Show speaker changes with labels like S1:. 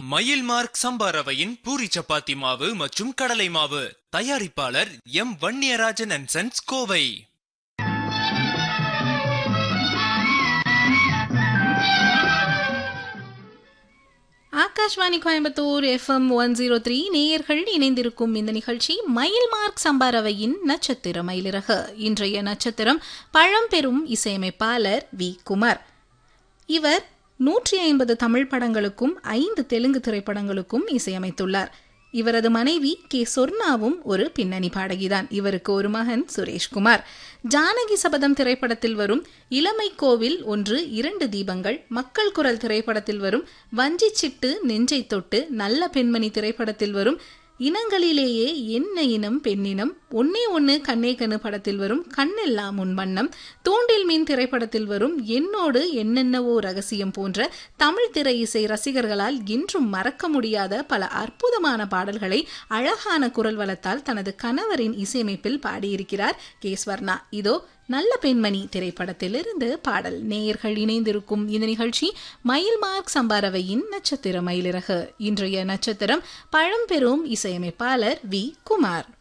S1: மயில் மார்க் சம்பா ரவையின் பூரி சப்பாத்தி மாவு மற்றும் கடலை மாவு தயாரிப்பாளர் M Vanniyarajan and sons Kovai
S2: Akashvani Coimbatore FM one zero three நேயர்கள் இணைந்திருக்கும் இந்த நிகழ்ச்சி மயில் மார்க் சம்பாரவையின் நட்சத்திர மயிலிறகு இன்றைய நட்சத்திரம் பழம்பெரும் இசையமைப்பாளர் வி குமார் இவர் நூற்றி ஐம்பது தமிழ் படங்களுக்கும் ஐந்து தெலுங்கு திரைப்படங்களுக்கும் இசையமைத்துள்ளார் இவரது மனைவி கே சொர்ணாவும் ஒரு பின்னணி பாடகிதான் இவருக்கு ஒரு மகன் சுரேஷ்குமார் ஜானகி சபதம் திரைப்படத்தில் வரும் இளமை கோவில் ஒன்று இரண்டு தீபங்கள் மக்கள் குரல் திரைப்படத்தில் வரும் வஞ்சி சிட்டு நெஞ்சை தொட்டு நல்ல பெண்மணி திரைப்படத்தில் வரும் இனங்களிலேயே என்ன இனம் பெண்ணினம் ஒன்னே ஒன்னு கண்ணே கண்ணு படத்தில் வரும் கண்ணெல்லாம் உன் வண்ணம் தூண்டில் மீன் திரைப்படத்தில் வரும் என்னோடு என்னென்னவோ ரகசியம் போன்ற தமிழ் திரை இசை ரசிகர்களால் இன்றும் மறக்க முடியாத பல அற்புதமான பாடல்களை அழகான குரல் வளத்தால் தனது கணவரின் இசையமைப்பில் பாடியிருக்கிறார் கே ஸ்வர்ணா இதோ நல்ல பெண்மணி திரைப்படத்திலிருந்து பாடல் நேயர்கள் இணைந்திருக்கும் இந்த நிகழ்ச்சி மயில் மார்க் சம்பாரவையின் நட்சத்திர மயிலிறகு இன்றைய நட்சத்திரம் பழம்பெரும் இசையமைப்பாளர் வி குமார்